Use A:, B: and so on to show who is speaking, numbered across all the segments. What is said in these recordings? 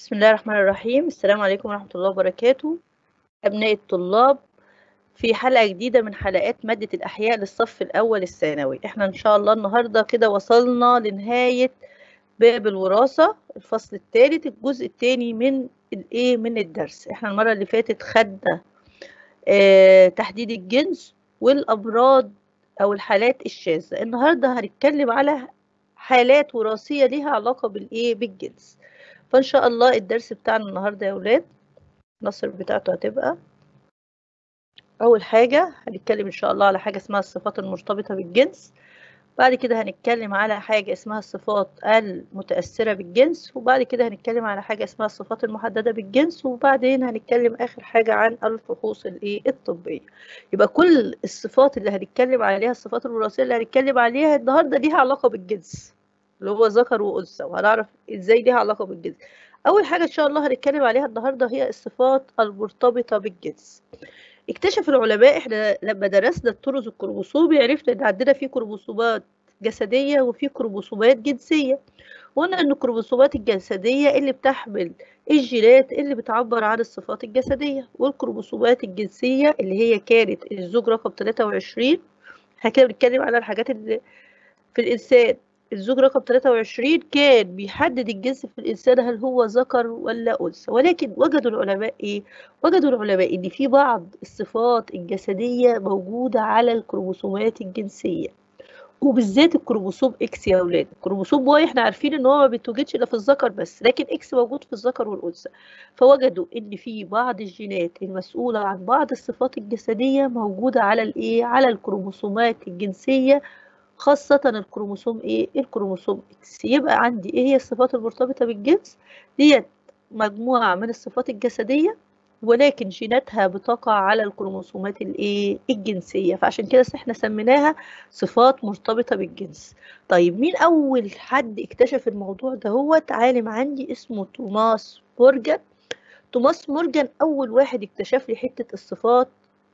A: بسم الله الرحمن الرحيم السلام عليكم ورحمة الله وبركاته أبناء الطلاب في حلقة جديدة من حلقات مادة الأحياء للصف الأول الثانوي احنا إن شاء الله النهاردة كده وصلنا لنهاية باب الوراثة الفصل الثالث الجزء الثاني من الإيه من الدرس احنا المرة اللي فاتت خدنا اه تحديد الجنس والأمراض أو الحالات الشاذة النهاردة هنتكلم على حالات وراثية ليها علاقة بالإيه بالجنس فإن شاء الله الدرس بتاعنا النهاردة يا ولاد النصر بتاعته هتبقى أول حاجة هنتكلم إن شاء الله على حاجة اسمها الصفات المرتبطة بالجنس بعد كده هنتكلم على حاجة اسمها الصفات المتأثرة بالجنس وبعد كده هنتكلم على حاجة اسمها الصفات المحددة بالجنس وبعدين هنتكلم آخر حاجة عن الفحوص الإيه الطبية يبقى كل الصفات اللي هنتكلم عليها الصفات الوراثية اللي هنتكلم عليها النهاردة ليها علاقة بالجنس اللي هو ذكر وأنثى وهنعرف إزاي ليها علاقة بالجنس أول حاجة إن شاء الله هنتكلم عليها النهاردة هي الصفات المرتبطة بالجنس اكتشف العلماء احنا لما درسنا الطرز الكروموسومي عرفنا ان عندنا في كروموسومات جسديه وفي كروموسومات جنسيه وقلنا ان الكروموسومات الجسديه اللي بتحمل الجينات اللي بتعبر عن الصفات الجسديه والكروموسومات الجنسيه اللي هي كانت الزوج رقم 23 احنا كده بنتكلم على الحاجات اللي في الانسان الزوج رقم 23 كان بيحدد الجنس في الإنسان هل هو ذكر ولا أنثى ولكن وجدوا العلماء إيه؟ وجدوا العلماء إن في بعض الصفات الجسدية موجودة على الكروموسومات الجنسية وبالذات الكروموسوم اكس يا اولاد الكروموسوم واي احنا عارفين ان هو ما بيتوجدش الا في الذكر بس لكن اكس موجود في الذكر والانثى فوجدوا ان في بعض الجينات المسؤوله عن بعض الصفات الجسديه موجوده على الايه على الكروموسومات الجنسيه خاصة الكروموسوم ايه الكروموسوم اكس يبقى عندي ايه هي الصفات المرتبطة بالجنس ديت مجموعة من الصفات الجسدية ولكن جيناتها بتقع على الكروموسومات الايه الجنسية فعشان كده احنا سميناها صفات مرتبطة بالجنس طيب مين اول حد اكتشف الموضوع ده هو عالم عندي اسمه توماس مورجان توماس مورجان اول واحد اكتشف لي حتة الصفات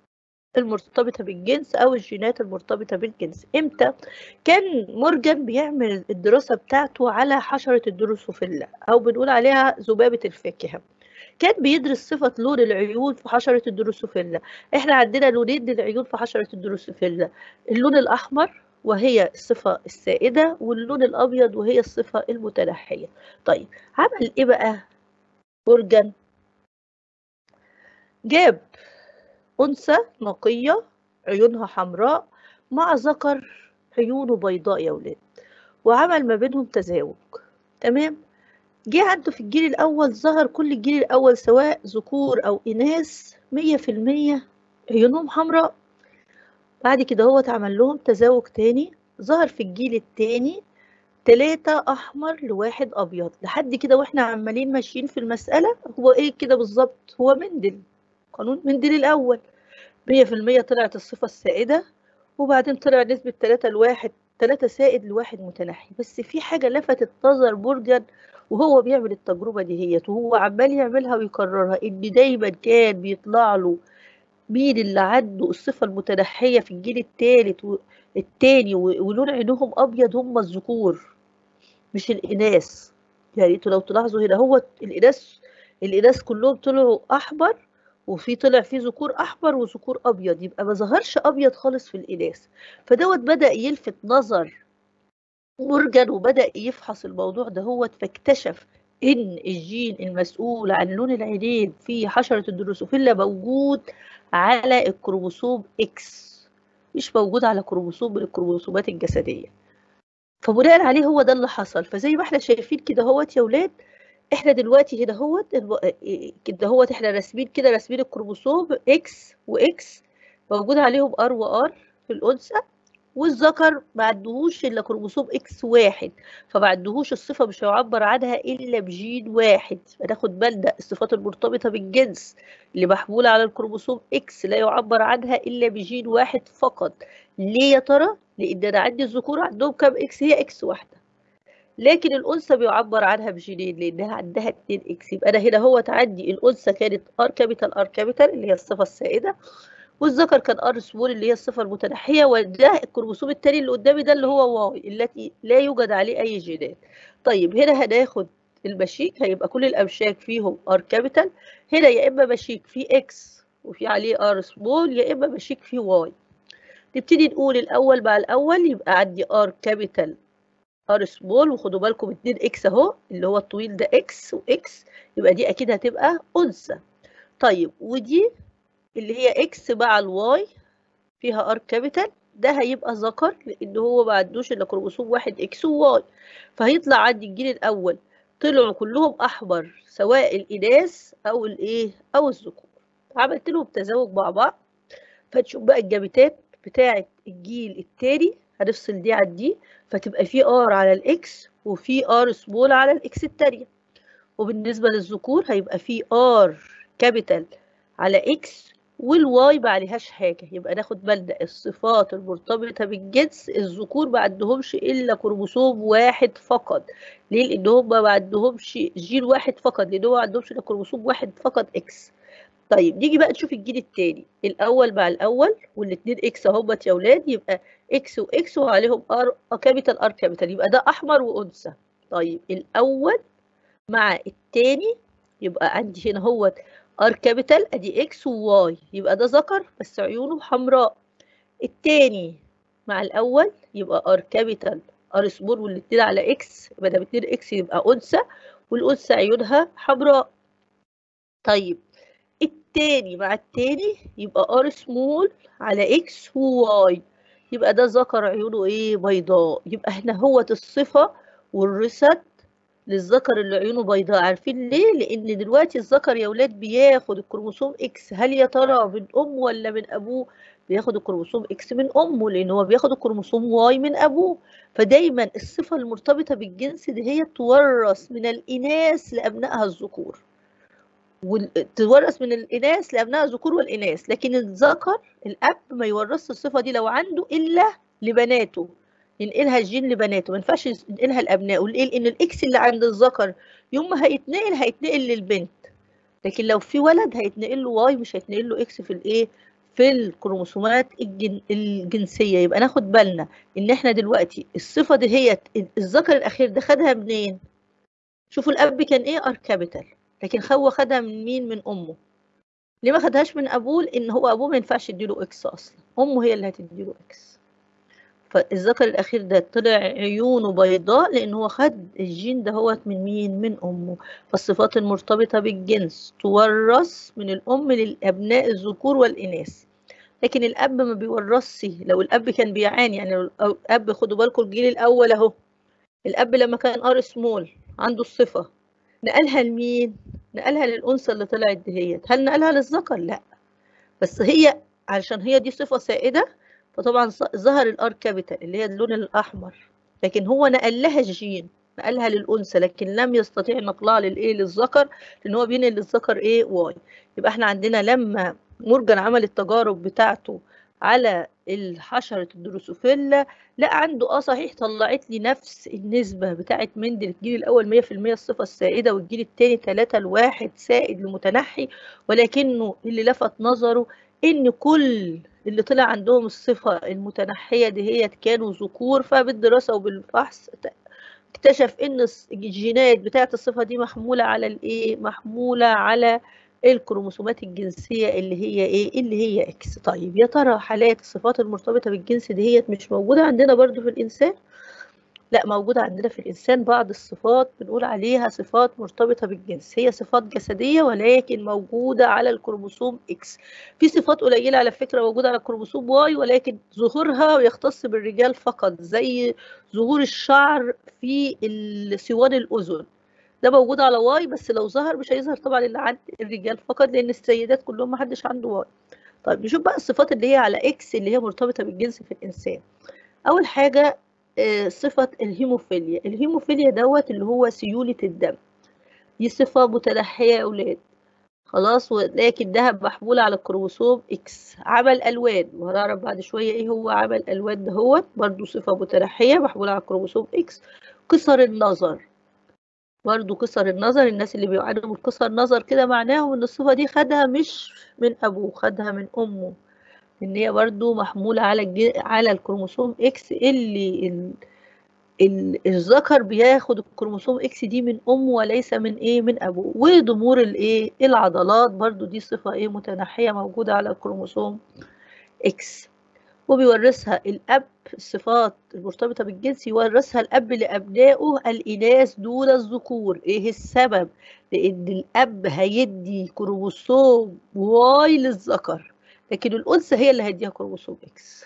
A: المرتبطة بالجنس أو الجينات المرتبطة بالجنس إمتى؟ كان مورجان بيعمل الدراسة بتاعته على حشرة الدروسوفيلا أو بنقول عليها ذبابة الفاكهة كان بيدرس صفة لون العيون في حشرة الدروسوفيلا إحنا عندنا لونين للعيون في حشرة الدروسوفيلا اللون الأحمر وهي الصفة السائدة واللون الأبيض وهي الصفة المتنحية طيب عمل إيه بقى مورجان؟ جاب أنثى نقية عيونها حمراء مع ذكر عيونه بيضاء يا ولاد وعمل ما بينهم تزاوج تمام جه عنده في الجيل الأول ظهر كل الجيل الأول سواء ذكور أو إناث مية في المية عيونهم حمراء بعد كده هو اتعمل لهم تزاوج تاني ظهر في الجيل التاني تلاتة أحمر لواحد أبيض لحد كده وإحنا عمالين ماشيين في المسألة هو إيه كده بالظبط هو مندل قانون مندل الأول مية في المية طلعت الصفة السائدة وبعدين طلع نسبة تلاتة لواحد تلاتة سائد لواحد متنحي بس في حاجة لفتت نظر مورجان وهو بيعمل التجربة دي هي وهو عمال يعملها ويكررها إن دايما كان بيطلع له مين اللي عنده الصفة المتنحية في الجيل التالت التاني ولون عينهم أبيض هم الذكور مش الإناث يعني انتوا لو تلاحظوا هنا هو الإناث الإناث كلهم طلعوا أحمر وفي طلع فيه ذكور احمر وذكور ابيض يبقى ما ظهرش ابيض خالص في الاناث فدوت بدا يلفت نظر مورجان وبدا يفحص الموضوع ده هو فاكتشف ان الجين المسؤول عن لون العينين في حشره الدروسوفيلا موجود على الكروموسوم اكس مش موجود على كروموسوم من الكروموسومات الجسديه فبناء عليه هو ده اللي حصل فزي ما احنا شايفين كده هوت يا ولاد احنا دلوقتي هنا هوت كده هوت احنا راسمين كده راسمين الكروموسوم اكس واكس موجود عليهم ار وار في الانثى والذكر ما عندهوش الا كروموسوم اكس واحد فما عندهوش الصفه مش هيعبر عنها الا بجين واحد فناخد بالنا الصفات المرتبطه بالجنس اللي محموله على الكروموسوم اكس لا يعبر عنها الا بجين واحد فقط ليه يا ترى لان انا عندي الذكور عندهم كام اكس هي اكس واحده لكن الانثى بيعبر عنها بجينين لانها عندها 2 اكس يبقى انا هنا هو عندي الانثى كانت ار كابيتال ار كابيتال اللي هي الصفه السائده والذكر كان ار سمول اللي هي الصفه المتنحيه وده الكروموسوم التاني اللي قدامي ده اللي هو واي التي لا يوجد عليه اي جينات طيب هنا هناخد البشيك هيبقى كل الأبشاك فيهم ار كابيتال هنا يا إما بشيك فيه اكس وفي عليه ار سمول يا إما بشيك فيه واي نبتدي نقول الأول مع الأول يبقى عندي ار كابيتال ار سمول وخدوا بالكم 2 اكس اهو اللي هو الطويل ده اكس واكس يبقى دي أكيد هتبقى أنثى طيب ودي اللي هي اكس مع الواي فيها ار كابيتال ده هيبقى ذكر لان هو ما عندوش الا كروموسوم واحد اكس وواي فهيطلع عندي الجيل الاول طلعوا كلهم احمر سواء الاناث او الايه او الذكور عملت لهم تزاوج مع بعض فتشوف بقى الجابتات بتاعه الجيل التاني هنفصل دي عن دي فتبقى في ار على الاكس وفي ار سمول على الاكس التانية وبالنسبه للذكور هيبقى في ار كابيتال على اكس والواي ما عليهاش حاجه يبقى ناخد بالنا الصفات المرتبطه بالجنس الذكور ما عندهمش الا كروموسوم واحد فقط ليه لان هم ما عندهمش جيل واحد فقط لان هم ما عندهمش الا كروموسوم واحد فقط اكس طيب نيجي بقى نشوف الجيل التاني الاول مع الاول والاثنين اكس اهمت يا اولاد يبقى اكس واكس وعليهم ار كابيتال ار كابيتال يبقى ده احمر وانثى طيب الاول مع التاني يبقى عندي هنا هو ار كابيتال ادي اكس وواي يبقى ده ذكر بس عيونه حمراء التاني مع الاول يبقى ار كابيتال ار سمول والاتنين على اكس يبقى ده اتنين اكس يبقى انثى والانثى عيونها حمراء طيب التاني مع التاني يبقى ار سمول على اكس وواي يبقى ده ذكر عيونه ايه بيضاء يبقى احنا هوت الصفه والرصد للذكر اللي عيونه بيضاء عارفين ليه لان دلوقتي الذكر يا ولاد بياخد الكروموسوم اكس هل يا ترى من امه ولا من ابوه بياخد الكروموسوم اكس من امه لان هو بياخد الكروموسوم واي من ابوه فدايما الصفه المرتبطه بالجنس دي هي تورث من الاناث لابنائها الذكور وتورث من الاناث لابنائها الذكور والاناث لكن الذكر الاب ما يورثش الصفه دي لو عنده الا لبناته ينقلها الجين لبناته ما ينفعش ينقلها لابنائه ليه لان الاكس اللي عند الذكر يوم ما هيتنقل هيتنقل للبنت لكن لو في ولد هيتنقل له واي مش هيتنقل له اكس في الايه في الكروموسومات الجن... الجنسيه يبقى ناخد بالنا ان احنا دلوقتي الصفه دي هي الذكر الاخير ده خدها منين شوفوا الاب كان ايه ار كابيتال لكن هو خدها من مين من امه ليه ما خدهاش من ابوه لان هو ابوه ما ينفعش يديله اكس اصلا امه هي اللي هتديله اكس فالذكر الاخير ده طلع عيونه بيضاء لان هو خد الجين ده هو من مين من امه فالصفات المرتبطه بالجنس تورث من الام للابناء الذكور والاناث لكن الاب ما بيورثش لو الاب كان بيعاني يعني لو الاب خدوا بالكم الجيل الاول اهو الاب لما كان ار سمول عنده الصفه نقلها لمين نقلها للانثى اللي طلعت دهيت هل نقلها للذكر لا بس هي علشان هي دي صفه سائده فطبعا ظهر الار كابيتال اللي هي اللون الاحمر لكن هو نقل لها الجين نقلها للانثى لكن لم يستطيع نقلها للايه للذكر لان هو بينقل للذكر ايه واي يبقى احنا عندنا لما مورجان عمل التجارب بتاعته على الحشرة الدروسوفيلا لا عنده اه صحيح طلعت لي نفس النسبة بتاعت مندل الجيل الأول 100% الصفة السائدة والجيل الثاني 3 لواحد سائد لمتنحي ولكنه اللي لفت نظره إن كل اللي طلع عندهم الصفة المتنحية دي هي كانوا ذكور فبالدراسة وبالفحص اكتشف ان الجينات بتاعت الصفة دي محمولة على الايه محمولة على الكروموسومات الجنسية اللي هي ايه اللي هي اكس طيب يا ترى حالات الصفات المرتبطة بالجنس دي هي مش موجودة عندنا برضو في الانسان لا موجودة عندنا في الإنسان بعض الصفات بنقول عليها صفات مرتبطة بالجنس هي صفات جسدية ولكن موجودة على الكروموسوم إكس في صفات قليلة على فكرة موجودة على الكروموسوم واي ولكن ظهورها يختص بالرجال فقط زي ظهور الشعر في سواد الأذن ده موجود على واي بس لو ظهر مش هيظهر طبعا اللي عند الرجال فقط لأن السيدات كلهم محدش عنده واي طيب نشوف بقى الصفات اللي هي على إكس اللي هي مرتبطة بالجنس في الإنسان أول حاجة صفة الهيموفيليا الهيموفيليا دوت اللي هو سيولة الدم دي صفة متنحية يا أولاد خلاص ولكن ده محمولة على الكروموسوم إكس عمل ألوان وهنعرف بعد شوية إيه هو عمل ألوان دهوت برضو صفة متنحية محمولة على الكروموسوم إكس قصر النظر برضو قصر النظر الناس اللي بيعانوا من قصر نظر كده معناهم إن الصفة دي خدها مش من أبوه خدها من أمه ان هي برضو محمولة على الج... على الكروموسوم اكس اللي ال... الذكر بياخد الكروموسوم اكس دي من امه وليس من ايه من ابوه وضمور الايه العضلات برضو دي صفه ايه متنحيه موجوده على الكروموسوم اكس وبيورثها الاب الصفات المرتبطه بالجنس يورثها الاب لابنائه الاناث دون الذكور ايه السبب لان الاب هيدي كروموسوم واي للذكر لكن الانثى هي اللي هيديها كروموسوم اكس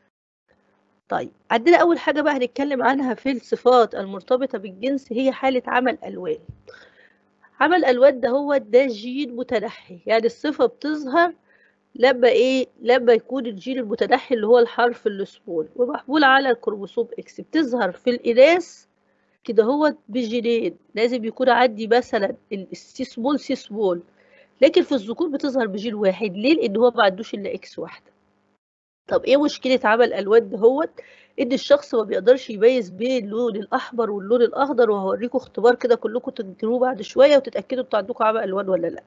A: طيب عندنا أول حاجة بقى هنتكلم عنها في الصفات المرتبطة بالجنس هي حالة عمل ألوان عمل ألوان ده هو ده جين متنحي يعني الصفة بتظهر لما إيه لما يكون الجين المتنحي اللي هو الحرف السمول ومحمول على الكروموسوم إكس بتظهر في الإناث كده هو بجينين لازم يكون عندي مثلا السي سمول سي سمول لكن في الذكور بتظهر بجين واحد ليه؟ لأن هو ما عندوش إلا إكس واحدة طب ايه مشكله عمل الوان دهوت ان الشخص ما بيقدرش يميز بين اللون الاحمر واللون الاخضر وهوريكم اختبار كده كلكم تجروه بعد شويه وتتاكدوا انتوا عندكم عمل الوان ولا لا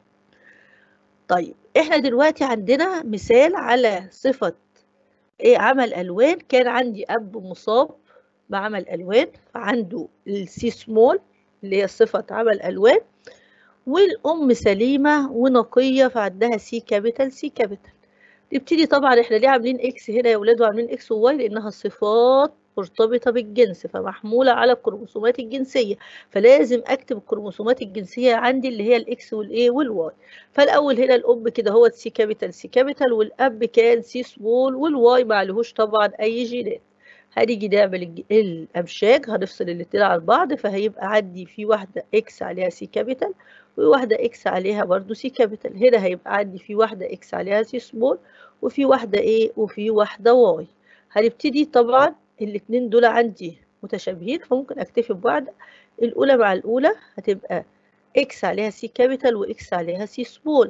A: طيب احنا دلوقتي عندنا مثال على صفه ايه عمل الوان كان عندي اب مصاب بعمل الوان فعنده السي سمول اللي هي صفه عمل الوان والام سليمه ونقيه فعندها سي كابيتال سي كابيتال نبتدي طبعا احنا ليه عاملين اكس هنا يا ولاد وعاملين اكس وواي لانها صفات مرتبطه بالجنس فمحموله على الكروموسومات الجنسيه فلازم اكتب الكروموسومات الجنسيه عندي اللي هي الاكس والايه والواي فالاول هنا الام كده هو سي كابيتال سي كابيتال والاب كان سي سمول والواي ما عليهوش طبعا اي جينات هنيجي نعمل الامشاج هنفصل الاتنين عن بعض فهيبقى عندي في واحده اكس عليها سي كابيتال وواحده اكس عليها برضو سي كابيتال هنا هيبقى عندي في واحده اكس عليها سي سمول وفي واحدة ايه وفي واحدة واي هنبتدي طبعا الاتنين دول عندي متشابهين فممكن اكتفي بواحدة الاولى مع الاولى هتبقى اكس عليها سي كابيتال واكس عليها سي سمول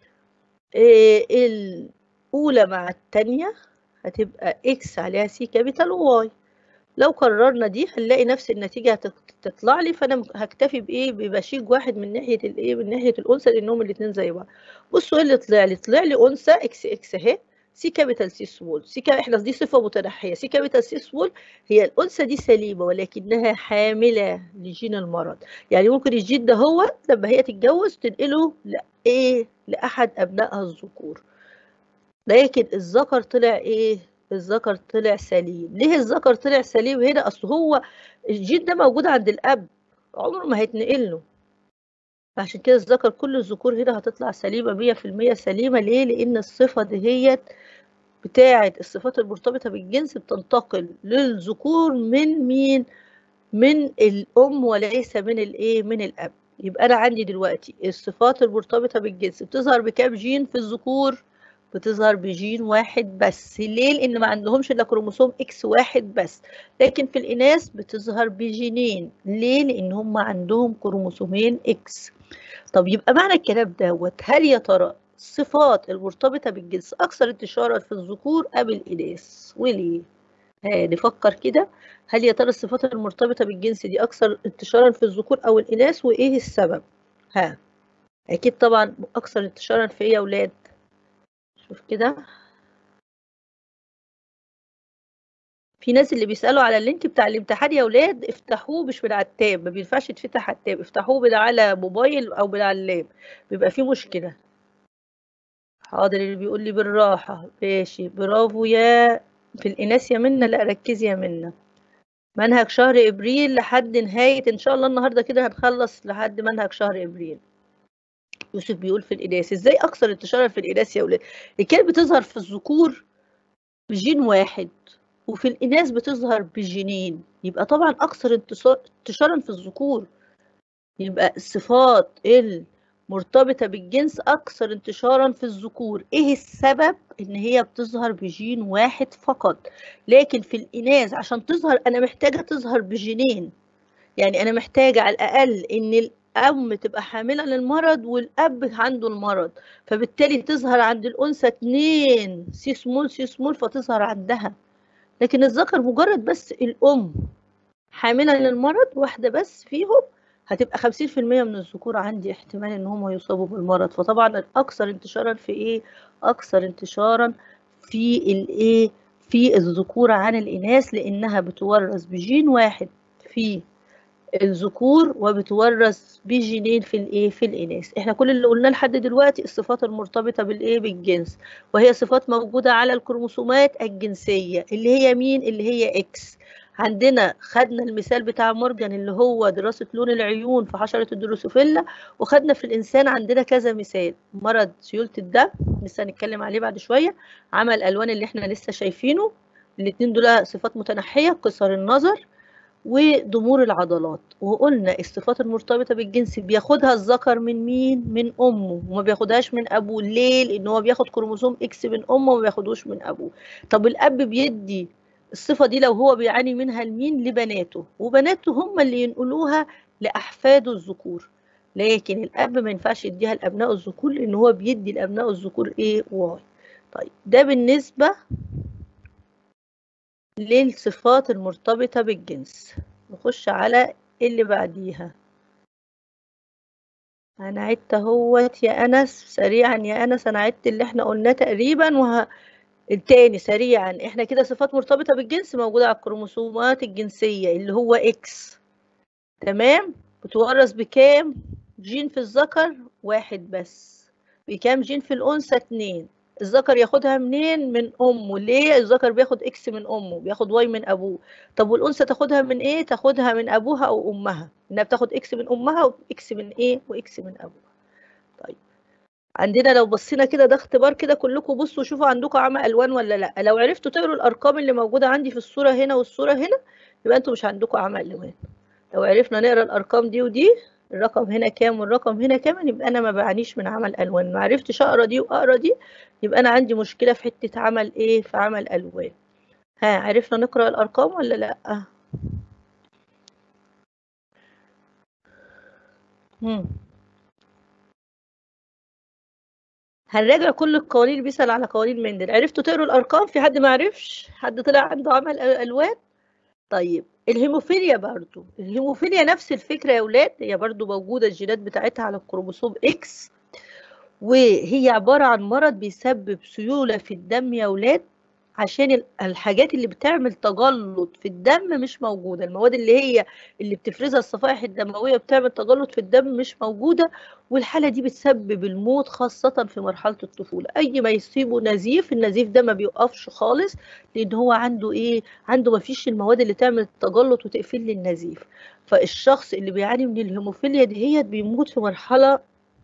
A: إيه الاولى مع التانية هتبقى اكس عليها سي كابيتال وواي لو قررنا دي هنلاقي نفس النتيجة هتطلع لي فانا هكتفي بايه بمشيج واحد من ناحية الايه من ناحية الانثى لانهم الاتنين زي بعض بصوا ايه اللي طلع لي طلع لي انثى اكس اكس اهي سي كابيتال سي سمول سي كا... احنا دي صفة متنحية سي كابيتال سي سمول هي الانثى دي سليمة ولكنها حاملة لجين المرض يعني ممكن الجين ده هو لما هي تتجوز تنقله لايه لاحد ابنائها الذكور لكن الذكر طلع ايه الذكر طلع سليم ليه الذكر طلع سليم هنا اصل هو الجين ده موجود عند الاب عمره ما هيتنقل له فعشان كده الذكر كل الذكور هنا هتطلع سليمه 100% سليمه ليه لان الصفه دهيت بتاعه الصفات المرتبطه بالجنس بتنتقل للذكور من مين من الام وليس من الايه من الاب يبقى انا عندي دلوقتي الصفات المرتبطه بالجنس بتظهر بكام جين في الذكور بتظهر بجين واحد بس ليه لان ما عندهمش الا كروموسوم اكس واحد بس لكن في الاناث بتظهر بجينين ليه لان هم عندهم كروموسومين اكس طب يبقى معنى الكلام دوت هل يا ترى الصفات المرتبطه بالجنس اكثر انتشارا في الذكور ام الاناث وليه ها نفكر كده هل يا ترى الصفات المرتبطه بالجنس دي اكثر انتشارا في الذكور او الاناث وايه السبب ها اكيد طبعا اكثر انتشارا في ايه يا اولاد شوف كده في ناس اللي بيسألوا على اللينك بتاع الامتحان يا ولاد افتحوه مش من على التاب ما بينفعش يتفتح على التاب افتحوه من على موبايل او من على اللاب بيبقى فيه مشكلة حاضر اللي بيقول لي بالراحة ماشي برافو يا في الإناث يا منا لا ركزي يا منا منهج شهر ابريل لحد نهاية ان شاء الله النهاردة كده هنخلص لحد منهج شهر ابريل يوسف بيقول في الإناث ازاي اكثر انتشارا في الإناث يا ولاد كانت بتظهر في الذكور بجين واحد وفي الإناث بتظهر بجينين يبقى طبعا أكثر انتشارا في الذكور يبقى الصفات المرتبطة بالجنس أكثر انتشارا في الذكور إيه السبب إن هي بتظهر بجين واحد فقط لكن في الإناث عشان تظهر أنا محتاجة تظهر بجينين يعني أنا محتاجة على الأقل إن الأم تبقى حاملة للمرض والأب عنده المرض فبالتالي تظهر عند الأنثى اتنين سي سمول سي سمول فتظهر عندها لكن الذكر مجرد بس الأم حاملة للمرض واحدة بس فيهم هتبقى 50% من الذكور عندي احتمال ان هم يصابوا بالمرض فطبعا الاكثر انتشارا في ايه اكثر انتشارا في الايه في الذكور عن الاناث لانها بتورث بجين واحد في الذكور وبتورث بجينين في الايه في الاناث احنا كل اللي قلناه لحد دلوقتي الصفات المرتبطه بالايه بالجنس وهي صفات موجوده على الكروموسومات الجنسيه اللي هي مين اللي هي اكس عندنا خدنا المثال بتاع مورجان اللي هو دراسة لون العيون في حشرة الدروسوفيلا وخدنا في الإنسان عندنا كذا مثال مرض سيولة الدم لسه هنتكلم عليه بعد شوية عمل ألوان اللي احنا لسه شايفينه الاتنين دول صفات متنحية قصر النظر وضمور العضلات وقلنا الصفات المرتبطة بالجنس بياخدها الذكر من مين؟ من أمه وما بياخدهاش من أبوه ليه؟ لأن هو بياخد كروموسوم إكس من أمه وما بياخدوش من أبوه طب الأب بيدي الصفة دي لو هو بيعاني منها لمين؟ لبناته وبناته هم اللي ينقلوها لأحفاده الذكور لكن الأب ما ينفعش يديها لأبناء الذكور لأن هو بيدي لأبناء الذكور إيه؟ واي طيب ده بالنسبة للصفات المرتبطة بالجنس نخش على اللي بعديها أنا عدت اهوت يا أنس سريعا يا أنس أنا عدت اللي احنا قلناه تقريبا وه... التاني سريعا احنا كده صفات مرتبطة بالجنس موجودة على الكروموسومات الجنسية اللي هو اكس تمام بتورث بكام جين في الذكر واحد بس بكام جين في الأنثى اتنين الذكر ياخدها منين من امه ليه الذكر بياخد اكس من امه بياخد واي من ابوه طب والانثى تاخدها من ايه تاخدها من ابوها او امها انها بتاخد اكس من امها واكس من ايه واكس من ابوها طيب عندنا لو بصينا كده ده اختبار كده كلكم بصوا شوفوا عندكم عمى الوان ولا لا لو عرفتوا تقروا الارقام اللي موجوده عندي في الصوره هنا والصوره هنا يبقى انتوا مش عندكم عمى الوان لو عرفنا نقرا الارقام دي ودي الرقم هنا كام والرقم هنا كام يبقى انا ما بعانيش من عمل الوان ما عرفتش اقرا دي واقرا دي يبقى انا عندي مشكله في حته عمل ايه في عمل الوان ها عرفنا نقرا الارقام ولا لا هم. هنراجع كل القوانين بيسأل على قوانين مندل عرفتوا تقروا الارقام في حد ما عرفش حد طلع عنده عمل الوان طيب الهيموفيليا برضو الهيموفيليا نفس الفكرة يا ولاد هي برضو موجودة الجينات بتاعتها على الكروموسوم اكس وهي عبارة عن مرض بيسبب سيولة في الدم يا ولاد عشان الحاجات اللي بتعمل تجلط في الدم مش موجودة المواد اللي هي اللي بتفرزها الصفائح الدموية بتعمل تجلط في الدم مش موجودة والحالة دي بتسبب الموت خاصة في مرحلة الطفولة أي ما يصيبه نزيف النزيف ده ما بيوقفش خالص لأن هو عنده إيه عنده ما فيش المواد اللي تعمل تجلط وتقفل لي النزيف فالشخص اللي بيعاني من الهيموفيليا دي هي بيموت في مرحلة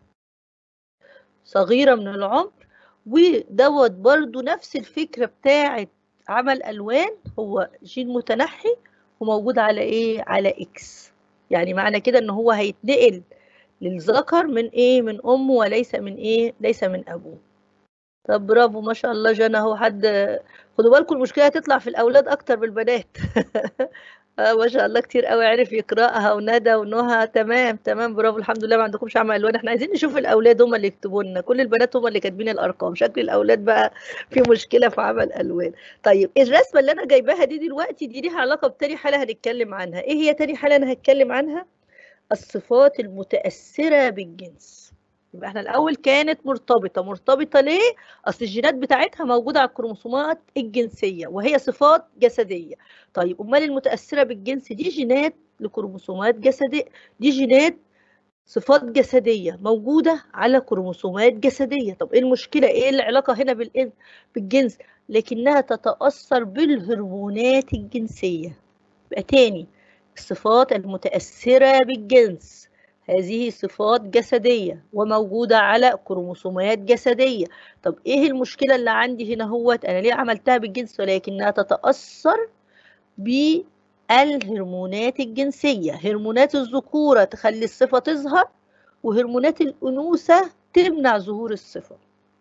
A: صغيرة من العمر ودوت برضو نفس الفكرة بتاعة عمل ألوان هو جين متنحي وموجود على إيه؟ على إكس يعني معنى كده إن هو هيتنقل للذكر من إيه؟ من أمه وليس من إيه؟ ليس من أبوه طب برافو ما شاء الله جنى اهو حد خدوا بالكم المشكله هتطلع في الاولاد اكتر من البنات آه ما شاء الله كتير قوي عرف يقراها وندى ونهى تمام تمام برافو الحمد لله ما عندكمش عمى الوان احنا عايزين نشوف الاولاد هم اللي يكتبوا لنا كل البنات هم اللي كاتبين الارقام شكل الاولاد بقى في مشكله في عمل الوان طيب الرسمه اللي انا جايباها دي دلوقتي دي ليها علاقه بتاني حاله هنتكلم عنها ايه هي تاني حاله انا هتكلم عنها الصفات المتاثره بالجنس يبقى احنا الاول كانت مرتبطه مرتبطه ليه اصل الجينات بتاعتها موجوده على الكروموسومات الجنسيه وهي صفات جسديه طيب امال المتاثره بالجنس دي جينات لكروموسومات جسديه دي جينات صفات جسديه موجوده على كروموسومات جسديه طب ايه المشكله ايه العلاقه هنا بالجنس لكنها تتاثر بالهرمونات الجنسيه يبقى تاني الصفات المتاثره بالجنس هذه صفات جسدية وموجودة على كروموسومات جسدية طب ايه المشكلة اللي عندي هنا هوت انا ليه عملتها بالجنس ولكنها تتأثر بالهرمونات الجنسية هرمونات الذكورة تخلي الصفة تظهر وهرمونات الأنوثة تمنع ظهور الصفة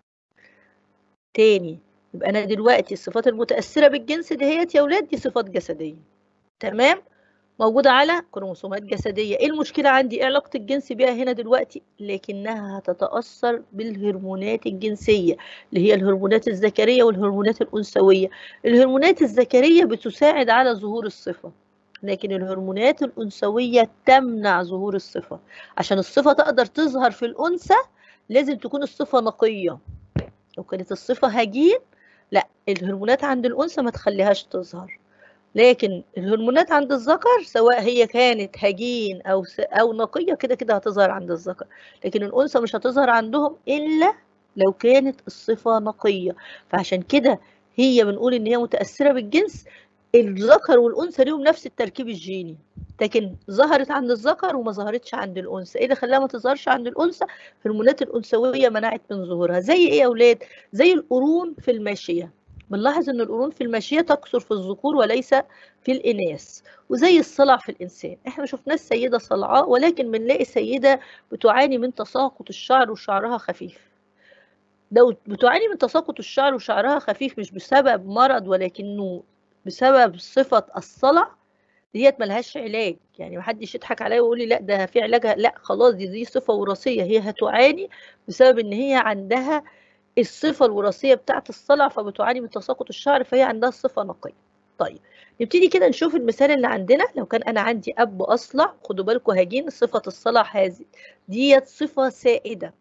A: تاني يبقى أنا دلوقتي الصفات المتأثرة بالجنس دهيت يا ولاد دي صفات جسدية تمام موجودة على كروموسومات جسدية ايه المشكلة عندي ايه علاقة الجنس بيها هنا دلوقتي لكنها هتتأثر بالهرمونات الجنسية اللي هي الهرمونات الذكرية والهرمونات الأنثوية الهرمونات الذكرية بتساعد على ظهور الصفة لكن الهرمونات الأنثوية تمنع ظهور الصفة عشان الصفة تقدر تظهر في الأنثى لازم تكون الصفة نقية لو كانت الصفة هجين لا الهرمونات عند الأنثى ما تخليهاش تظهر لكن الهرمونات عند الذكر سواء هي كانت هجين او او نقيه كده كده هتظهر عند الذكر لكن الانثى مش هتظهر عندهم الا لو كانت الصفه نقيه فعشان كده هي بنقول ان هي متاثره بالجنس الذكر والانثى ليهم نفس التركيب الجيني لكن ظهرت عند الذكر وما ظهرتش عند الانثى ايه اللي خلاها ما تظهرش عند الانثى الهرمونات الانثويه منعت من ظهورها زي ايه يا اولاد زي القرون في الماشيه بنلاحظ ان القرون في الماشيه تكثر في الذكور وليس في الاناث وزي الصلع في الانسان احنا ما شفناش سيده صلعاء ولكن بنلاقي سيده بتعاني من تساقط الشعر وشعرها خفيف لو بتعاني من تساقط الشعر وشعرها خفيف مش بسبب مرض ولكنه بسبب صفه الصلع ديت ملهاش علاج يعني محدش يضحك عليا ويقول لي لا ده في علاجها لا خلاص دي دي صفه وراثيه هي هتعاني بسبب ان هي عندها الصفه الوراثيه بتاعه الصلع فبتعاني من تساقط الشعر فهي عندها صفه نقيه طيب نبتدي كده نشوف المثال اللي عندنا لو كان انا عندي اب اصلع خدوا بالكم هاجين صفه الصلع هذه ديت صفه سائده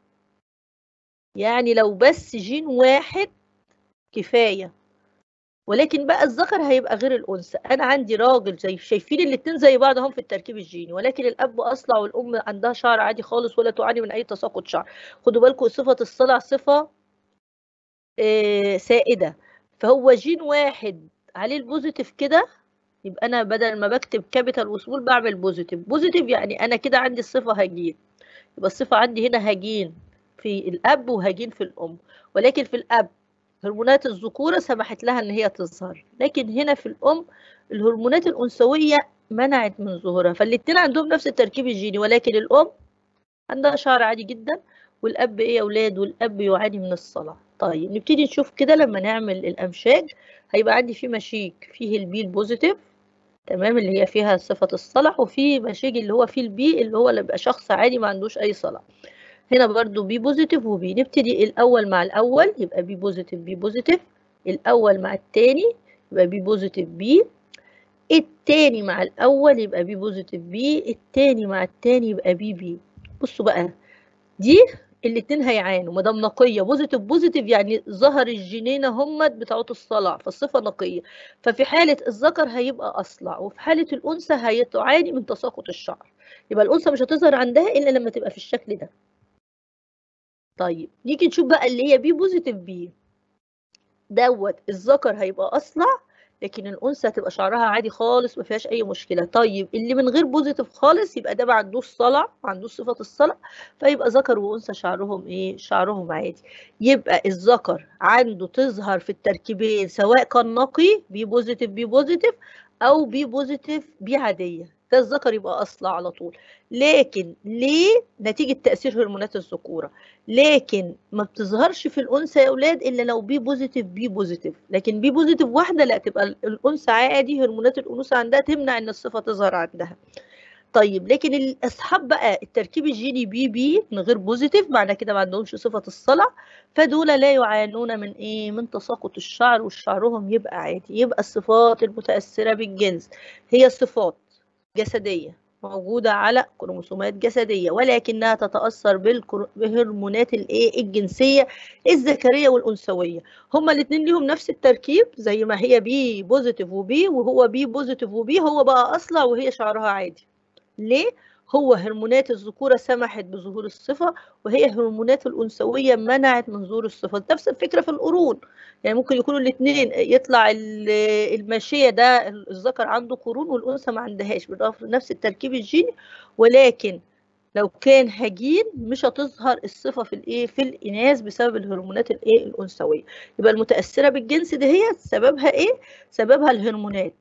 A: يعني لو بس جين واحد كفايه ولكن بقى الذكر هيبقى غير الانثى انا عندي راجل زي شايفين الاثنين زي بعض هم في التركيب الجيني ولكن الاب اصلع والام عندها شعر عادي خالص ولا تعاني من اي تساقط شعر خدوا بالكم صفه الصلع صفه آه سائده فهو جين واحد عليه البوزيتيف كده يبقى انا بدل ما بكتب كابيتال وسمول بعمل بوزيتيف بوزيتيف يعني انا كده عندي الصفه هجين يبقى الصفه عندي هنا هجين في الاب وهجين في الام ولكن في الاب هرمونات الذكورة سمحت لها ان هي تظهر لكن هنا في الام الهرمونات الانثوية منعت من ظهورها فالاتنين عندهم نفس التركيب الجيني ولكن الام عندها شعر عادي جدا والاب ايه يا اولاد والاب يعاني من الصلع طيب نبتدي نشوف كده لما نعمل الامشاج هيبقى عندي في مشيك فيه البي البوزيتيف تمام اللي هي فيها صفة الصلع وفي مشيج اللي هو فيه البي اللي هو اللي بيبقى شخص عادي ما عندوش اي صلع هنا برضو بي بوزيتيف وبي نبتدي الأول مع الأول يبقى بي بوزيتيف بي بوزيتيف الأول مع التاني يبقى بي بوزيتيف بي التاني مع الأول يبقى بي بوزيتيف بي التاني مع التاني يبقى بي بي بصوا بقى دي الاتنين هيعانوا ما دام نقيه بوزيتيف بوزيتيف يعني ظهر الجينين همت بتاعت الصلع فالصفه نقيه ففي حاله الذكر هيبقى اصلع وفي حاله الانثى هتعاني من تساقط الشعر يبقى الانثى مش هتظهر عندها الا لما تبقى في الشكل ده طيب نيجي نشوف بقى اللي هي بي بوزيتيف بي دوت الذكر هيبقى اصلع لكن الانثى هتبقى شعرها عادي خالص ما فيهاش اي مشكله طيب اللي من غير بوزيتيف خالص يبقى ده ما عندوش صلع ما عندوش صفه الصلع فيبقى ذكر وانثى شعرهم ايه شعرهم عادي يبقى الذكر عنده تظهر في التركيبين سواء كان نقي بي بوزيتيف بي بوزيتيف او بي بوزيتيف بي عاديه ده الذكر يبقى اصلع على طول لكن ليه نتيجه تاثير هرمونات الذكوره لكن ما بتظهرش في الانثى يا اولاد الا لو بي بوزيتيف بي بوزيتيف لكن بي بوزيتيف واحده لا تبقى الانثى عادي هرمونات الانوثه عندها تمنع ان الصفه تظهر عندها طيب لكن الاصحاب بقى التركيب الجيني بي بي من غير بوزيتيف معنى كده ما عندهمش صفه الصلع فدول لا يعانون من ايه من تساقط الشعر وشعرهم يبقى عادي يبقى الصفات المتاثره بالجنس هي صفات جسدية موجودة على كروموسومات جسدية ولكنها تتأثر بهرمونات الايه الجنسية الذكرية والأنثوية هما الاثنين ليهم نفس التركيب زي ما هي بي بوزيتيف وبي وهو بي بوزيتيف وبي هو بقى أصلع وهي شعرها عادي ليه؟ هو هرمونات الذكورة سمحت بظهور الصفة وهي هرمونات الأنثوية منعت من ظهور الصفة نفس الفكرة في القرون يعني ممكن يكونوا الاثنين يطلع الماشية ده الذكر عنده قرون والأنثى ما عندهاش نفس التركيب الجيني ولكن لو كان هجين مش هتظهر الصفة في الايه في الإناث بسبب الهرمونات الايه الأنثوية يبقى المتأثرة بالجنس ده هي سببها ايه سببها الهرمونات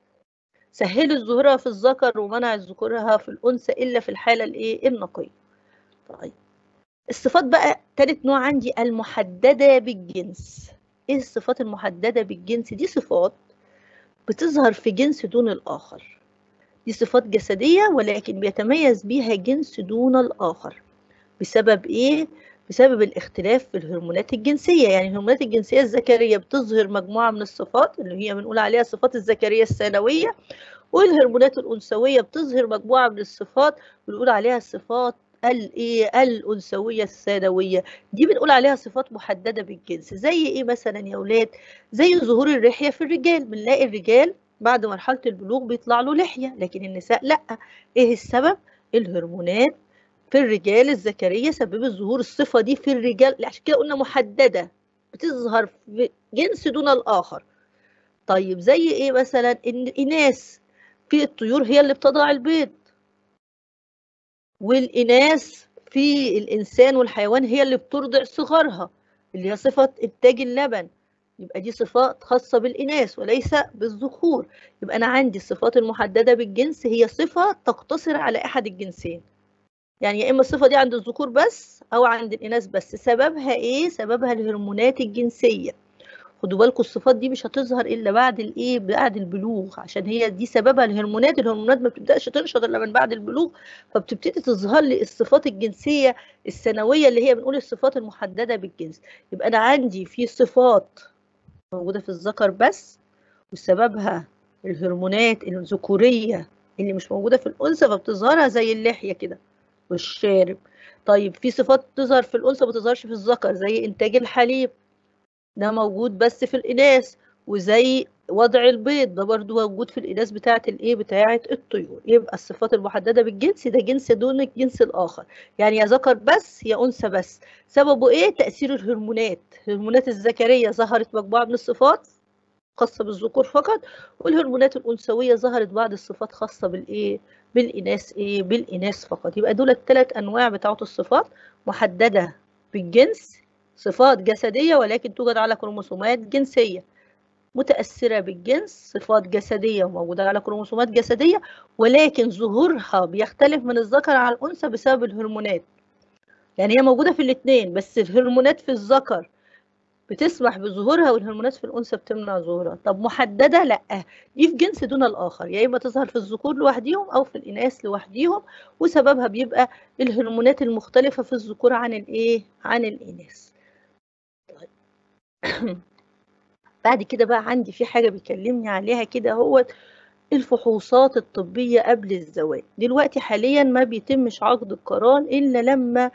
A: سهلت ظهورها في الذكر ومنعت ظهورها في الأنثى إلا في الحالة الإيه النقية. طيب الصفات بقى تالت نوع عندي المحددة بالجنس. إيه الصفات المحددة بالجنس؟ دي صفات بتظهر في جنس دون الآخر. دي صفات جسدية ولكن بيتميز بيها جنس دون الآخر. بسبب إيه؟ بسبب الاختلاف في الهرمونات الجنسية يعني الهرمونات الجنسية الذكرية بتظهر مجموعة من الصفات اللي هي بنقول عليها الصفات الذكرية الثانوية والهرمونات الأنثوية بتظهر مجموعة من الصفات بنقول عليها الصفات الايه الانثويه الثانويه دي بنقول عليها صفات محدده بالجنس زي ايه مثلا يا اولاد زي ظهور الرحيه في الرجال بنلاقي الرجال بعد مرحلة البلوغ بيطلع له لحية لكن النساء لأ إيه السبب؟ الهرمونات في الرجال الذكرية سببت ظهور الصفة دي في الرجال عشان كده قلنا محددة بتظهر في جنس دون الآخر طيب زي إيه مثلا إن الإناث في الطيور هي اللي بتضع البيض والإناث في الإنسان والحيوان هي اللي بترضع صغارها اللي هي صفة إنتاج اللبن يبقى دي صفات خاصة بالإناث وليس بالذكور يبقى أنا عندي الصفات المحددة بالجنس هي صفة تقتصر على أحد الجنسين يعني يا إما الصفة دي عند الذكور بس أو عند الإناث بس سببها إيه؟ سببها الهرمونات الجنسية خدوا بالكم الصفات دي مش هتظهر الا بعد الايه بعد البلوغ عشان هي دي سببها الهرمونات الهرمونات ما بتبداش تنشط الا من بعد البلوغ فبتبتدي تظهر لي الصفات الجنسيه السنويه اللي هي بنقول الصفات المحدده بالجنس يبقى انا عندي في صفات موجوده في الذكر بس وسببها الهرمونات الذكوريه اللي مش موجوده في الانثى فبتظهرها زي اللحيه كده والشارب طيب في صفات تظهر في الانثى ما بتظهرش في الذكر زي انتاج الحليب ده موجود بس في الإناث وزي وضع البيض ده برضو موجود في الإناث بتاعة الإيه بتاعة الطيور يبقى الصفات المحددة بالجنس ده جنس دون الجنس الآخر يعني يا ذكر بس يا أنثى بس سببه إيه تأثير الهرمونات الهرمونات الذكرية ظهرت مجموعة من الصفات خاصة بالذكور فقط والهرمونات الأنثوية ظهرت بعض الصفات خاصة بالإيه بالإناث إيه بالإناث فقط يبقى دول الثلاث أنواع بتاعة الصفات محددة بالجنس صفات جسدية ولكن توجد على كروموسومات جنسية متأثرة بالجنس صفات جسدية وموجودة على كروموسومات جسدية ولكن ظهورها بيختلف من الذكر على الأنثى بسبب الهرمونات يعني هي موجودة في الاثنين بس الهرمونات في الذكر بتسمح بظهورها والهرمونات في الأنثى بتمنع ظهورها طب محددة لأ دي في جنس دون الآخر يا يعني إما تظهر في الذكور لوحديهم أو في الإناث لوحديهم وسببها بيبقى الهرمونات المختلفة في الذكور عن الإيه عن الإناث بعد كده بقى عندي في حاجة بيكلمني عليها كده هو الفحوصات الطبية قبل الزواج دلوقتي حاليا ما بيتمش عقد القران إلا لما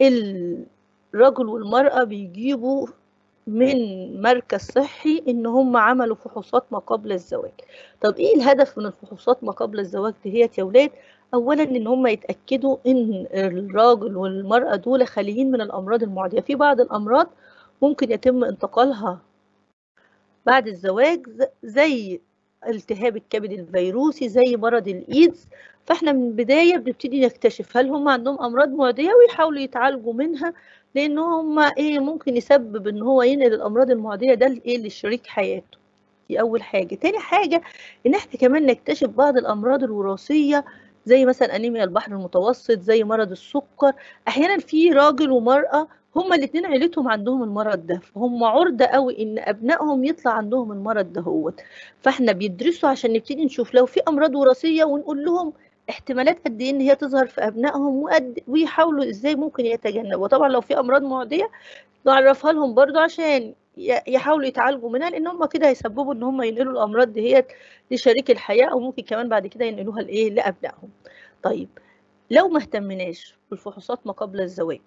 A: الرجل والمرأة بيجيبوا من مركز صحي ان هم عملوا فحوصات ما قبل الزواج طب ايه الهدف من الفحوصات ما قبل الزواج دهيت يا ولاد اولا ان هم يتاكدوا ان الراجل والمراه دول خاليين من الامراض المعديه في بعض الامراض ممكن يتم انتقالها بعد الزواج زي التهاب الكبد الفيروسي زي مرض الايدز فاحنا من البدايه بنبتدي نكتشف هل هم عندهم امراض معديه ويحاولوا يتعالجوا منها لان هم ايه ممكن يسبب ان هو ينقل الامراض المعديه ده لايه لشريك حياته دي اول حاجه تاني حاجه ان احنا كمان نكتشف بعض الامراض الوراثيه زي مثلا انيميا البحر المتوسط زي مرض السكر احيانا في راجل ومراه هما الاثنين عيلتهم عندهم المرض ده فهم عرضة قوي ان ابنائهم يطلع عندهم المرض ده هو فاحنا بيدرسوا عشان نبتدي نشوف لو في امراض وراثيه ونقول لهم احتمالات قد ايه ان هي تظهر في ابنائهم وقد ويحاولوا ازاي ممكن يتجنبوا طبعا لو في امراض معديه نعرفها لهم برضو عشان يحاولوا يتعالجوا منها لان هم كده هيسببوا ان هم ينقلوا الامراض ديت لشريك الحياه او ممكن كمان بعد كده ينقلوها لايه لابنائهم طيب لو ما اهتمناش بالفحوصات ما قبل الزواج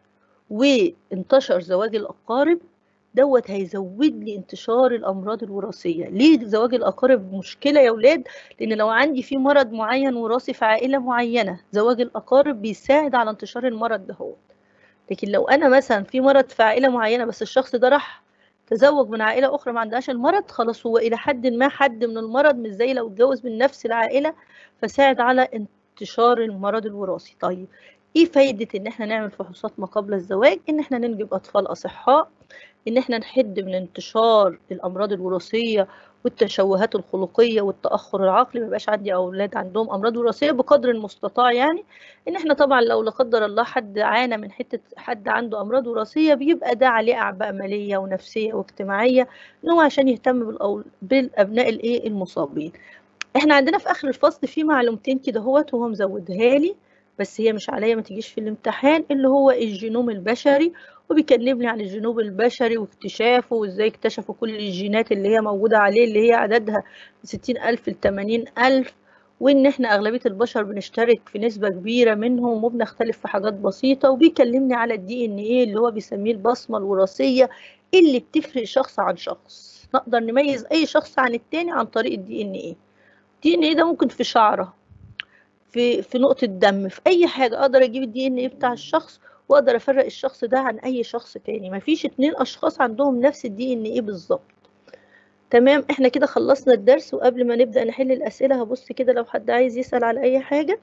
A: وانتشر زواج الأقارب دوت هيزود لي انتشار الأمراض الوراثية ليه زواج الأقارب مشكلة يا ولاد لأن لو عندي في مرض معين وراثي في عائلة معينة زواج الأقارب بيساعد على انتشار المرض دهوت لكن لو أنا مثلا في مرض في عائلة معينة بس الشخص ده راح تزوج من عائلة أخرى ما عندهاش المرض خلاص هو إلى حد ما حد من المرض مش زي لو اتجوز من نفس العائلة فساعد على انتشار المرض الوراثي طيب ايه فايدة ان احنا نعمل فحوصات ما قبل الزواج ان احنا ننجب اطفال اصحاء ان احنا نحد من انتشار الامراض الوراثية والتشوهات الخلقية والتأخر العقلي ما يبقاش عندي اولاد عندهم امراض وراثية بقدر المستطاع يعني ان احنا طبعا لو لا قدر الله حد عانى من حتة حد عنده امراض وراثية بيبقى ده عليه اعباء مالية ونفسية واجتماعية ان هو عشان يهتم بالأول... بالابناء الايه المصابين احنا عندنا في اخر الفصل في معلومتين كده هوت وهو مزودها لي بس هي مش عليا ما تجيش في الامتحان اللي هو الجينوم البشري وبيكلمني عن الجينوم البشري واكتشافه وازاي اكتشفوا كل الجينات اللي هي موجودة عليه اللي هي عددها من ستين ألف لتمانين ألف وإن إحنا أغلبية البشر بنشترك في نسبة كبيرة منهم وبنختلف في حاجات بسيطة وبيكلمني على الدي إن إيه اللي هو بيسميه البصمة الوراثية اللي بتفرق شخص عن شخص نقدر نميز اي شخص عن التاني عن طريق الدي ان ايه الدي ان ايه ده ممكن في شعره في في نقطه دم في اي حاجه اقدر اجيب الدي ان ايه بتاع الشخص واقدر افرق الشخص ده عن اي شخص تاني مفيش اتنين اشخاص عندهم نفس الدي ان ايه بالظبط تمام احنا كده خلصنا الدرس وقبل ما نبدا نحل الاسئله هبص كده لو حد عايز يسال على اي حاجه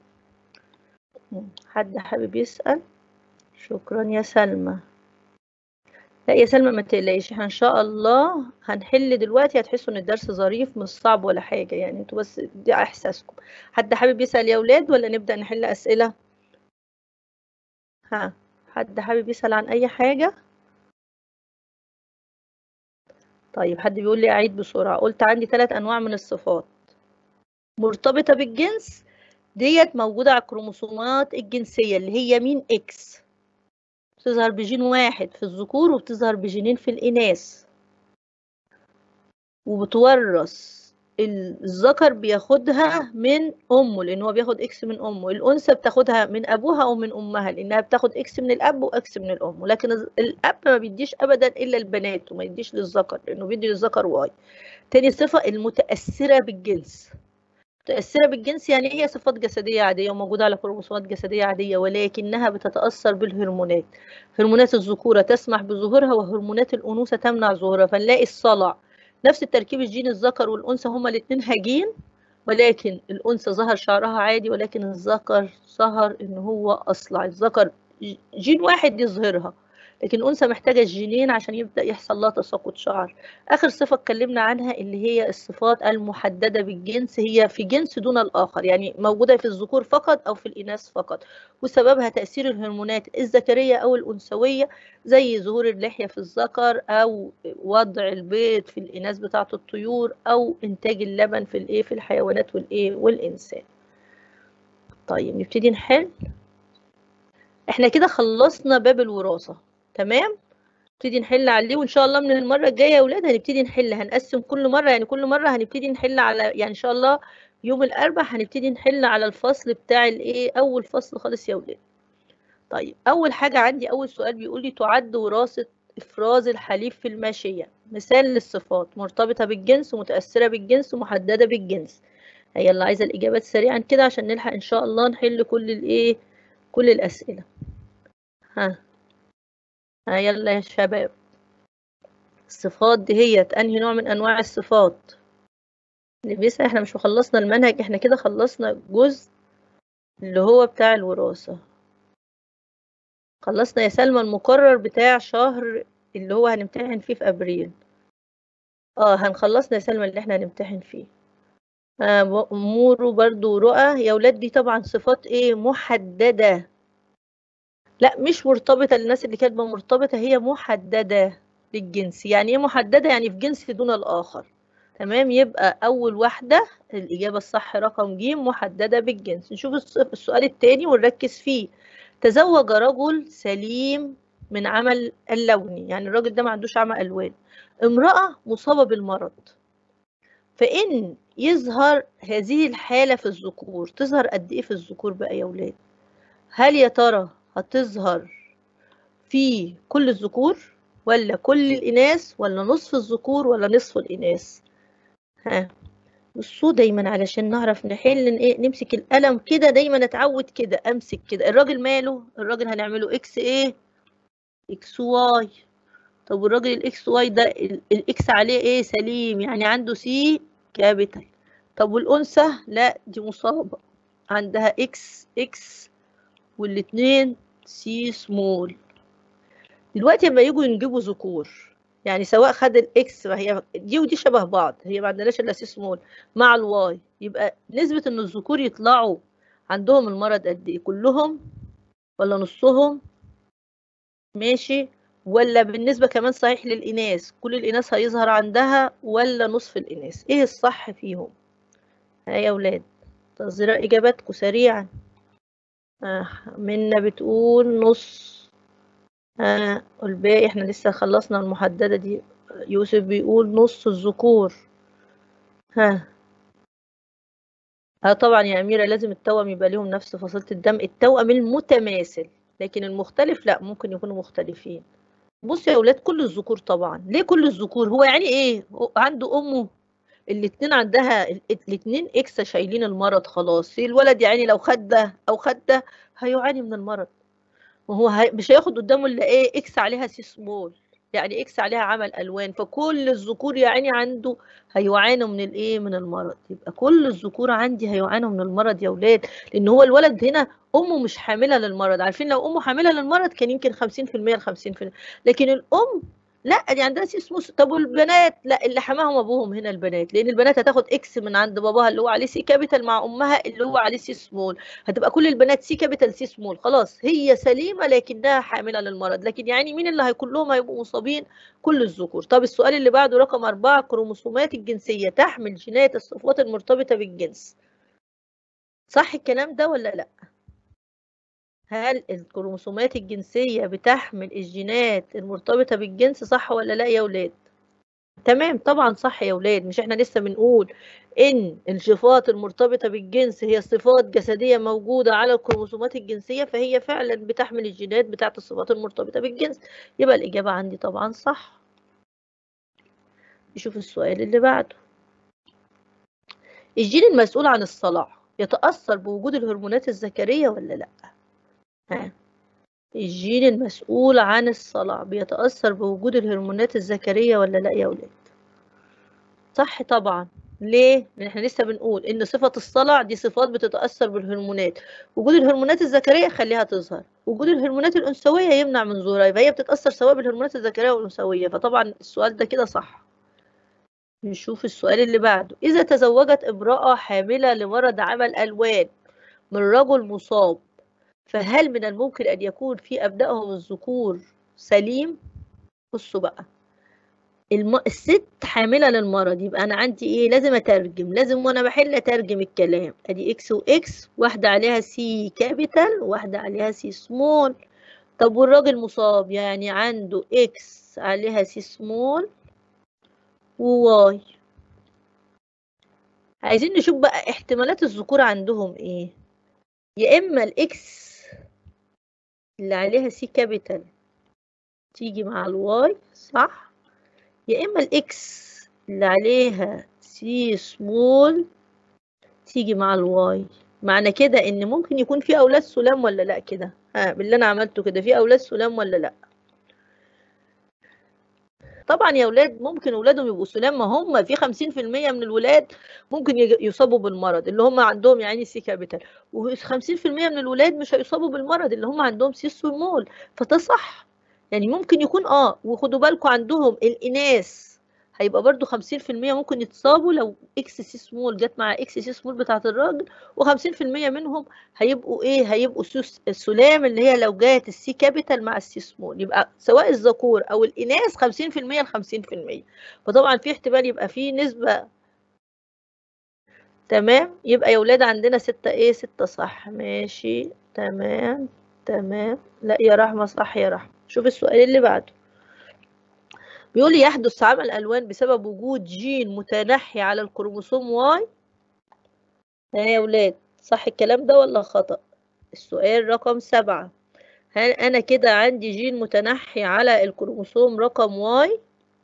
A: حد حابب يسال شكرا يا سلمى لا يا سلمى ما تقلقيش احنا ان شاء الله هنحل دلوقتي هتحسوا ان الدرس ظريف مش صعب ولا حاجه يعني انتوا بس دي احساسكم حد حابب يسال يا اولاد ولا نبدا نحل اسئله ها حد حابب يسال عن اي حاجه طيب حد بيقول لي اعيد بسرعه قلت عندي ثلاث انواع من الصفات مرتبطه بالجنس ديت موجوده على الكروموسومات الجنسيه اللي هي مين اكس بتظهر بجين واحد في الذكور وبتظهر بجينين في الإناث وبتورث الذكر بياخدها من أمه لأن هو بياخد إكس من أمه الأنثى بتاخدها من أبوها أو من أمها لأنها بتاخد إكس من الأب وإكس من الأم لكن الأب ما بيديش أبدا إلا البنات وما يديش للذكر لأنه بيدي للذكر واي تاني صفة المتأثرة بالجنس متأثرة بالجنس يعني هي صفات جسدية عادية وموجودة على كروموسومات جسدية عادية ولكنها بتتأثر بالهرمونات هرمونات الذكورة تسمح بظهورها وهرمونات الأنوثة تمنع ظهورها فنلاقي الصلع نفس التركيب الجين الذكر والأنثى هما الاتنين هجين ولكن الأنثى ظهر شعرها عادي ولكن الذكر ظهر إن هو أصلع الذكر جين واحد يظهرها لكن الأنثى محتاجة الجينين عشان يبدأ يحصل لها تساقط شعر آخر صفة اتكلمنا عنها اللي هي الصفات المحددة بالجنس هي في جنس دون الآخر يعني موجودة في الذكور فقط أو في الإناث فقط وسببها تأثير الهرمونات الذكرية أو الأنثوية زي ظهور اللحية في الذكر أو وضع البيض في الإناث بتاعة الطيور أو إنتاج اللبن في الإيه في الحيوانات والإيه والإنسان طيب نبتدي نحل احنا كده خلصنا باب الوراثة تمام نبتدي نحل عليه وان شاء الله من المره الجايه يا اولاد هنبتدي نحل هنقسم كل مره يعني كل مره هنبتدي نحل على يعني ان شاء الله يوم الاربع هنبتدي نحل على الفصل بتاع الايه اول فصل خالص يا اولاد طيب اول حاجه عندي اول سؤال بيقول لي تعد وراثه افراز الحليب في الماشيه مثال للصفات مرتبطه بالجنس ومتاثره بالجنس ومحدده بالجنس هي اللي عايزه الاجابات سريعا كده عشان نلحق ان شاء الله نحل كل الايه كل الاسئله ها ها يلا يا شباب الصفات دي هي انهي نوع من انواع الصفات اللي بيسأل احنا مش خلصنا المنهج احنا كده خلصنا جزء اللي هو بتاع الوراثة خلصنا يا سلمى المقرر بتاع شهر اللي هو هنمتحن فيه في ابريل اه هنخلصنا يا سلمى اللي احنا هنمتحن فيه آه مورو برضو رؤى يا ولاد دي طبعا صفات ايه محددة لا مش مرتبطة للناس اللي كاتبة مرتبطة هي محددة بالجنس يعني ايه محددة يعني في جنس دون الآخر تمام يبقى أول واحدة الإجابة الصح رقم ج محددة بالجنس نشوف السؤال التاني ونركز فيه تزوج رجل سليم من عمل اللوني يعني الراجل ده ما عندوش عمى ألوان امرأة مصابة بالمرض فإن يظهر هذه الحالة في الذكور تظهر قد إيه في الذكور بقى يا ولاد هل يا ترى هتظهر في كل الذكور ولا كل الإناث ولا نصف الذكور ولا نصف الإناث ها بصوا دايما علشان نعرف نحل ايه نمسك القلم كده دايما اتعود كده امسك كده الراجل ماله الراجل هنعمله اكس ايه اكس واي طب والراجل الاكس واي ده الاكس عليه ايه سليم يعني عنده سي كابيتال طب والانثى لا دي مصابه عندها اكس اكس والاتنين سي سمول دلوقتي لما يجوا ينجبوا ذكور يعني سواء خد الاكس هي دي ودي شبه بعض هي ما عندناش الا سي سمول مع الواي يبقى نسبة ان الذكور يطلعوا عندهم المرض قد ايه كلهم ولا نصهم ماشي ولا بالنسبة كمان صحيح للإناث كل الإناث هيظهر عندها ولا نصف الإناث إيه الصح فيهم ها يا أولاد تصدير إجاباتكم سريعا آه منا بتقول نص آه الباقي احنا لسه خلصنا المحددة دي يوسف بيقول نص الذكور ها اه طبعا يا أميرة لازم التوأم يبقى ليهم نفس فصيلة الدم التوأم المتماثل لكن المختلف لا ممكن يكونوا مختلفين بصوا يا اولاد كل الذكور طبعا ليه كل الذكور هو يعني ايه عنده امه الاتنين عندها الاتنين اكس شايلين المرض خلاص الولد يعني لو خد ده او خد ده هيعاني من المرض وهو هي... مش هياخد قدامه الا ايه اكس عليها سي سمول يعني اكس عليها عمل الوان فكل الذكور يعني عنده هيعانوا من الايه من المرض يبقى كل الذكور عندي هيعانوا من المرض يا اولاد لان هو الولد هنا امه مش حامله للمرض عارفين لو امه حامله للمرض كان يمكن 50% ل 50% لكن الام لا دي عندها سي اسمه طب والبنات لا اللي حماهم ابوهم هنا البنات لان البنات هتاخد اكس من عند باباها اللي هو عليه سي كابيتال مع امها اللي هو عليه سي سمول هتبقى كل البنات سي كابيتال سي سمول خلاص هي سليمه لكنها حامله للمرض لكن يعني مين اللي هيكون لهم هيبقوا مصابين كل الذكور طب السؤال اللي بعده رقم أربعة كروموسومات الجنسيه تحمل جينات الصفات المرتبطه بالجنس صح الكلام ده ولا لا هل الكروموسومات الجنسية بتحمل الجينات المرتبطة بالجنس صح ولا لا يا ولاد؟ تمام طبعا صح يا ولاد مش احنا لسه بنقول ان الصفات المرتبطة بالجنس هي صفات جسدية موجودة على الكروموسومات الجنسية فهي فعلا بتحمل الجينات بتاعت الصفات المرتبطة بالجنس يبقى الإجابة عندي طبعا صح نشوف السؤال اللي بعده الجين المسؤول عن الصلاع يتأثر بوجود الهرمونات الذكرية ولا لأ؟ ها. الجين المسؤول عن الصلع بيتأثر بوجود الهرمونات الذكرية ولا لا يا ولاد صح طبعا ليه؟ لأن احنا لسه بنقول إن صفة الصلع دي صفات بتتأثر بالهرمونات وجود الهرمونات الذكرية خليها تظهر وجود الهرمونات الأنثوية يمنع من ظهورها يبقى هي بتتأثر سواء بالهرمونات الذكرية والأنثوية فطبعا السؤال ده كده صح نشوف السؤال اللي بعده إذا تزوجت امرأة حاملة لمرض عمل ألوان من رجل مصاب فهل من الممكن أن يكون في أبنائهم الذكور سليم؟ بصوا بقى الم... الست حاملة للمرض يبقى أنا عندي إيه؟ لازم أترجم لازم وأنا بحل أترجم الكلام أدي إكس وإكس واحدة عليها سي كابيتال وواحدة عليها سي سمول طب والراجل مصاب يعني عنده إكس عليها سي سمول وواي عايزين نشوف بقى احتمالات الذكور عندهم إيه؟ يا إما الإكس اللي عليها سي كابيتال تيجي مع الواي صح يا اما الاكس اللي عليها سي سمول تيجي مع الواي معنى كده ان ممكن يكون في اولاد سلام ولا لا كده ها باللي انا عملته كده في اولاد سلام ولا لا طبعا يا اولاد ممكن اولادهم يبقوا سلام ما هم في 50% من الولاد ممكن يصابوا بالمرض اللي هم عندهم يعني سي كابيتال و50% من الولاد مش هيصابوا بالمرض اللي هم عندهم سي سمول فده صح يعني ممكن يكون اه وخدوا بالكم عندهم الاناث هيبقى برضو 50% ممكن يتصابوا لو اكس سي سمول جت مع اكس سي سمول بتاعت الراجل و50% منهم هيبقوا ايه هيبقوا السلام اللي هي لو جات السي كابيتال مع السي سمول يبقى سواء الذكور او الاناث 50% ل 50% فطبعا في احتمال يبقى في نسبة تمام يبقى يا ولاد عندنا ستة ايه ستة صح ماشي تمام تمام لا يا رحمة صح يا رحمة شوف السؤال اللي بعده بيقول لي يحدث عمل ألوان بسبب وجود جين متنحي على الكروموسوم واي ها يا ولاد صح الكلام ده ولا خطأ السؤال رقم سبعة هل أنا كده عندي جين متنحي على الكروموسوم رقم واي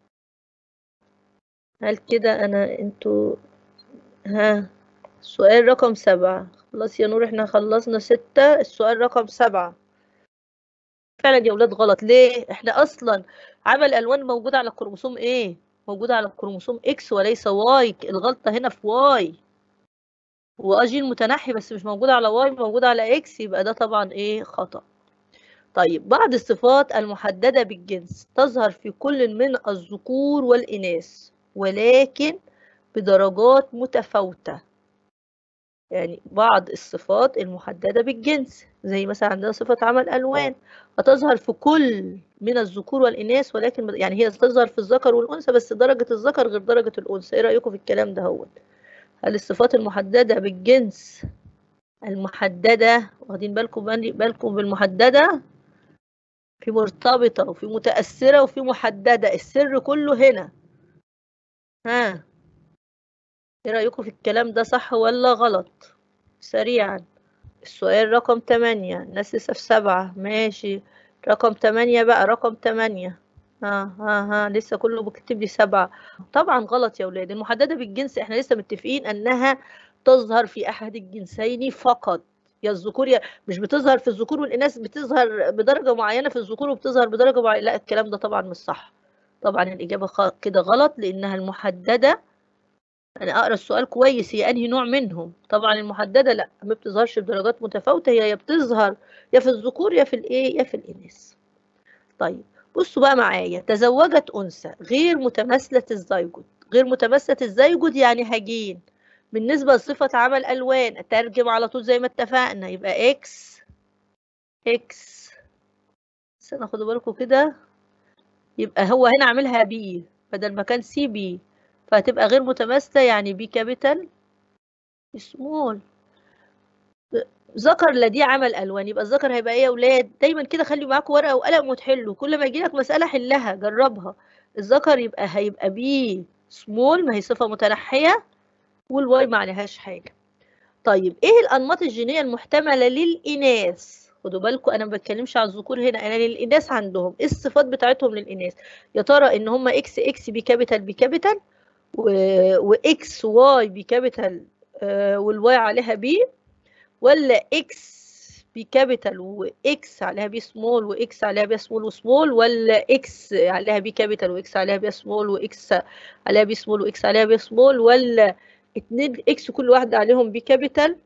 A: هل كده أنا انتوا ها السؤال رقم سبعة خلاص يا نور احنا خلصنا ستة السؤال رقم سبعة فعلا يا ولاد غلط ليه احنا اصلا عمل الوان موجود على الكروموسوم ايه موجود على الكروموسوم اكس وليس واي الغلطه هنا في واي هو جين متنحي بس مش موجود على واي موجود على اكس يبقى ده طبعا ايه خطا طيب بعض الصفات المحدده بالجنس تظهر في كل من الذكور والاناث ولكن بدرجات متفاوته يعني بعض الصفات المحددة بالجنس زي مثلا عندنا صفة عمل ألوان هتظهر في كل من الذكور والإناث ولكن يعني هي تظهر في الذكر والأنثى بس درجة الذكر غير درجة الأنثى إيه رأيكم في الكلام ده هو هل الصفات المحددة بالجنس المحددة واخدين بالكم بالكم بالمحددة في مرتبطة وفي متأثرة وفي محددة السر كله هنا ها ايه رأيكم في الكلام ده صح ولا غلط سريعا السؤال رقم تمانية الناس لسه في سبعة ماشي رقم تمانية بقى رقم تمانية ها ها ها لسه كله بكتب لي سبعة طبعا غلط يا أولاد المحددة بالجنس احنا لسه متفقين أنها تظهر في أحد الجنسين فقط يا الذكور يا مش بتظهر في الذكور والإناث بتظهر بدرجة معينة في الذكور وبتظهر بدرجة معينة لا الكلام ده طبعا مش صح طبعا الإجابة كده غلط لأنها المحددة أنا أقرأ السؤال كويس هي أنهي نوع منهم طبعا المحددة لا ما بتظهرش بدرجات متفاوتة هي يا بتظهر يا في الذكور يا في الإيه يا في الإناث طيب بصوا بقى معايا تزوجت أنثى غير متماثلة الزيجود غير متماثلة الزيجود يعني هجين بالنسبة لصفة عمل ألوان أترجم على طول زي ما اتفقنا يبقى إكس إكس بس أنا خدوا بالكم كده يبقى هو هنا عاملها بي بدل ما كان سي بي فهتبقى غير متماثلة يعني بي كابيتال سمول ذكر لديه عمل الوان يبقى الذكر هيبقى ايه يا اولاد دايما كده خلي معاكم ورقه وقلم وتحلوا كل ما يجي لك مساله حلها جربها الذكر يبقى هيبقى بي سمول ما هي صفه متنحيه والواي ما عليهاش حاجه طيب ايه الانماط الجينيه المحتمله للاناث خدوا بالكم انا ما بتكلمش على الذكور هنا انا للاناث عندهم ايه الصفات بتاعتهم للاناث يا ترى ان هم اكس اكس بي كابيتال بي كابيتال واكس واي بي كابيتال والواي عليها بي ولا اكس بي كابيتال واكس عليها بي سمول واكس عليها بي سمول وسمول ولا اكس عليها بي كابيتال واكس عليها بي سمول واكس عليها بي سمول واكس عليها بي سمول ولا اتنين اكس كل واحدة عليهم بي كابيتال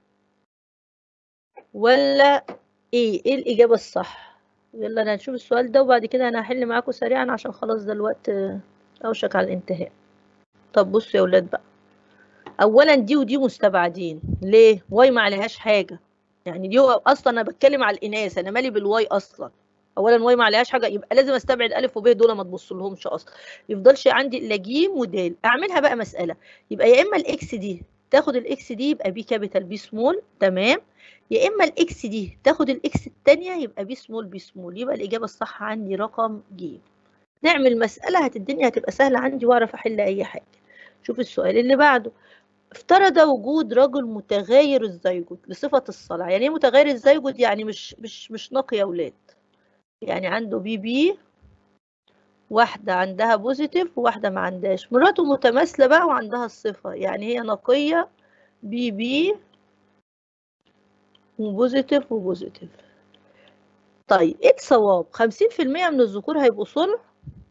A: ولا ايه ايه الاجابة الصح يلا انا هنشوف السؤال ده وبعد كده انا هحل معاكم سريعا عشان خلاص ده الوقت اوشك على الانتهاء طب بصوا يا ولاد بقى اولا دي ودي مستبعدين ليه واي ما عليهاش حاجه يعني دي اصلا انا بتكلم على الاناث انا مالي بالواي اصلا اولا واي ما عليهاش حاجه يبقى لازم استبعد الف وب دول ما تبص لهمش اصلا يفضلش عندي الا جيم ودال اعملها بقى مساله يبقى يا اما الاكس دي تاخد الاكس دي يبقى بي كابيتال بي سمول تمام يا اما الاكس دي تاخد الاكس الثانيه يبقى بي سمول بي سمول يبقى الاجابه الصح عندي رقم ج نعمل مساله هتدني هتبقى سهله عندي واعرف احل اي حاجه شوف السؤال اللي بعده افترض وجود رجل متغير الزيجود لصفة الصلع يعني ايه متغير الزيجود يعني مش مش مش نقي يا ولاد يعني عنده بي بي واحدة عندها بوزيتيف وواحدة ما عندهاش مراته متماثلة بقى وعندها الصفة يعني هي نقية بي بي وبوزيتيف وبوزيتيف طيب ايه الصواب 50% من الذكور هيبقوا صلح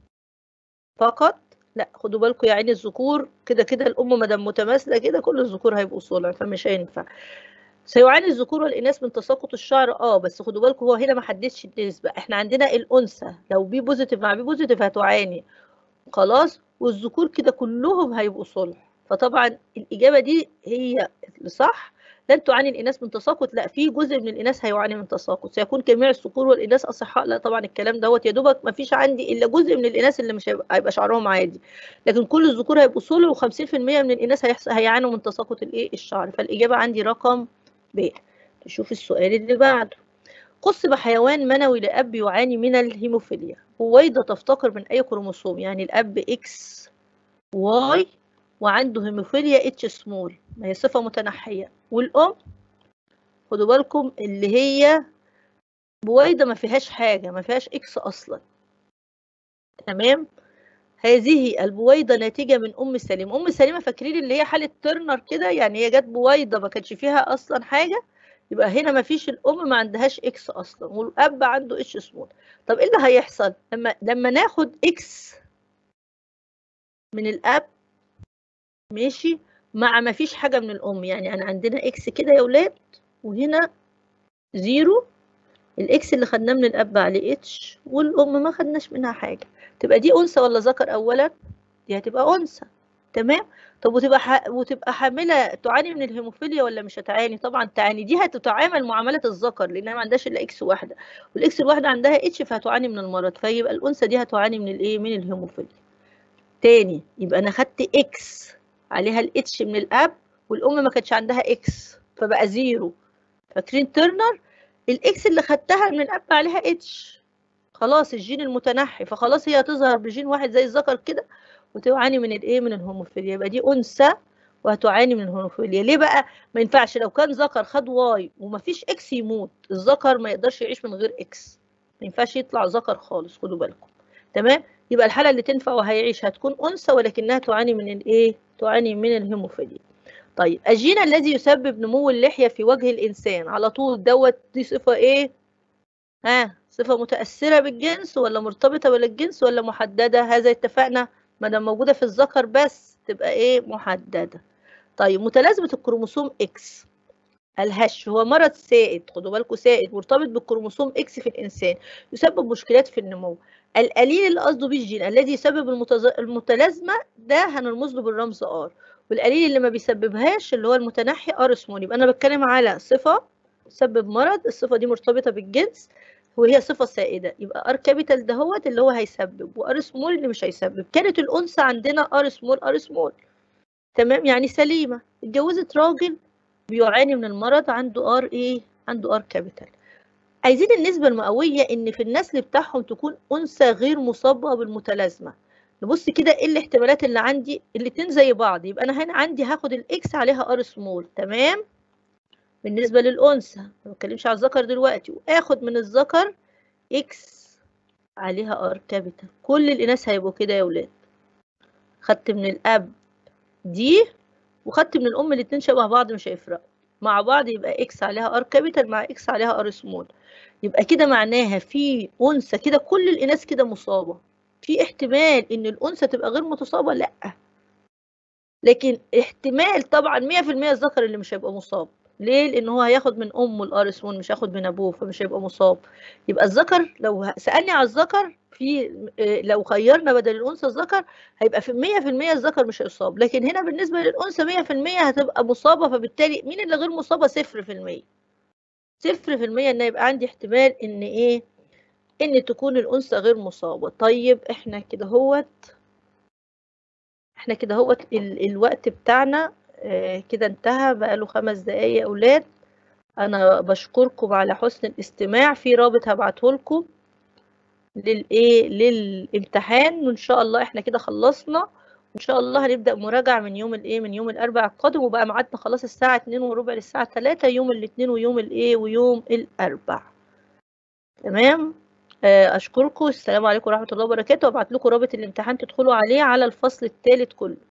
A: فقط لا خدوا بالكم يا عيني الذكور كده كده الام ما دام متماثله كده كل الذكور هيبقوا صلع فمش هينفع سيعاني الذكور والاناث من تساقط الشعر اه بس خدوا بالكم هو هنا ما حددش النسبه احنا عندنا الانثى لو بي بوزيتيف مع بي بوزيتيف هتعاني خلاص والذكور كده كلهم هيبقوا صلح فطبعا الاجابه دي هي الصح لن تعاني الاناث من تساقط لا في جزء من الاناث هيعاني من تساقط سيكون جميع الذكور والاناث اصحاء لا طبعا الكلام دوت يا دوبك ما فيش عندي الا جزء من الاناث اللي مش هيبقى شعرهم عادي لكن كل الذكور هيبقوا صلع و50% من الاناث هيعانوا من تساقط الايه الشعر فالاجابه عندي رقم ب نشوف السؤال اللي بعده قص بحيوان منوي لاب يعاني من الهيموفيليا بويضه تفتقر من اي كروموسوم يعني الاب اكس واي وعنده هيموفيليا اتش سمول ما هي صفة متنحية والأم خدوا بالكم اللي هي بويضة ما فيهاش حاجة ما فيهاش إكس أصلا تمام هذه البويضة ناتجة من أم سليمة أم سليمة فاكرين اللي هي حالة ترنر كده يعني هي جت بويضة ما كانش فيها أصلا حاجة يبقى هنا ما فيش الأم ما عندهاش إكس أصلا والأب عنده إتش سمول طب إيه اللي هيحصل لما لما ناخد إكس من الأب ماشي مع ما فيش حاجة من الأم يعني أنا عندنا إكس كده يا ولاد وهنا زيرو الإكس اللي خدناه من الأب عليه اتش والأم ما خدناش منها حاجة تبقى دي أنثى ولا ذكر أولا؟ دي هتبقى أنثى تمام؟ طب وتبقى ح... وتبقى حاملة تعاني من الهيموفيليا ولا مش هتعاني؟ طبعا تعاني دي هتتعامل معاملة الذكر لأنها ما عندهاش إلا إكس واحدة والإكس الواحدة عندها اتش فهتعاني من المرض فيبقى الأنثى دي هتعاني من الإيه؟ من الهيموفيليا تاني يبقى أنا خدت إكس عليها الاتش من الاب والام ما كانتش عندها اكس فبقى زيرو فاكرين ترنر الاكس اللي خدتها من الاب عليها اتش خلاص الجين المتنحي فخلاص هي هتظهر بجين واحد زي الذكر كده وتعاني من الايه من الهوموفيليا يبقى دي انثى وهتعاني من الهوموفيليا ليه بقى ما ينفعش لو كان ذكر خد واي ومفيش اكس يموت الذكر ما يقدرش يعيش من غير اكس ما ينفعش يطلع ذكر خالص خدوا بالكم تمام يبقى الحالة اللي تنفع وهيعيش هتكون أنثى ولكنها تعاني من الإيه؟ تعاني من الهيموفيليا. طيب الجين الذي يسبب نمو اللحية في وجه الإنسان على طول دوت دي صفة إيه؟ ها صفة متأثرة بالجنس ولا مرتبطة بالجنس ولا محددة؟ هذا اتفقنا ما دام موجودة في الذكر بس تبقى إيه؟ محددة. طيب متلازمة الكروموسوم إكس الهش هو مرض سائد خدوا بالكم سائد مرتبط بالكروموسوم اكس في الانسان يسبب مشكلات في النمو القليل اللي قصده بيه الجين الذي يسبب المتز... المتلازمه ده هنرمز له بالرمز ار والقليل اللي ما بيسببهاش اللي هو المتنحي ار سمول يبقى انا بتكلم على صفه تسبب مرض الصفه دي مرتبطه بالجنس وهي صفه سائده يبقى ار كابيتال دهوت اللي هو هيسبب وار سمول اللي مش هيسبب كانت الانثى عندنا ار سمول ار سمول تمام يعني سليمه اتجوزت راجل بيعاني من المرض عنده ار ايه عنده ار كابيتال عايزين النسبة المئوية ان في النسل بتاعهم تكون انثى غير مصابة بالمتلازمة نبص كده ايه الاحتمالات اللي عندي الاتنين زي بعض يبقى انا هنا عندي هاخد الاكس عليها ار سمول تمام بالنسبة للانثى ما بتكلمش على الذكر دلوقتي واخد من الذكر اكس عليها ار كابيتال كل الاناث هيبقوا كده يا ولاد خدت من الاب دي وخدت من الام الاتنين شبه بعض مش هيفرقوا مع بعض يبقى اكس عليها ار كابيتال مع اكس عليها ار سمول يبقى كده معناها في انثى كده كل الاناث كده مصابه في احتمال ان الانثى تبقى غير متصابه لا لكن احتمال طبعا 100% الذكر اللي مش هيبقى مصاب ليه لان هو هياخد من امه الار سمول مش هياخد من ابوه فمش هيبقى مصاب يبقى الذكر لو سالني على الذكر في لو خيرنا بدل الانثى الذكر هيبقى في 100% الذكر مش هيصاب لكن هنا بالنسبه للانثى 100% هتبقى مصابه فبالتالي مين اللي غير مصابه 0% 0% ان يبقى عندي احتمال ان ايه ان تكون الانثى غير مصابه طيب احنا كده هوت احنا كده هوت ال... الوقت بتاعنا اه كده انتهى بقاله خمس دقايق يا اولاد انا بشكركم على حسن الاستماع في رابط هبعته لكم للايه للامتحان وان شاء الله احنا كده خلصنا وان شاء الله هنبدا مراجعه من يوم الايه من يوم الاربعاء القادم وبقى ميعادنا خلاص الساعه 2 وربع للساعه 3 يوم الاثنين ويوم الايه ويوم الاربعاء تمام اشكركم السلام عليكم ورحمه الله وبركاته وابعت لكم رابط الامتحان تدخلوا عليه على الفصل الثالث كله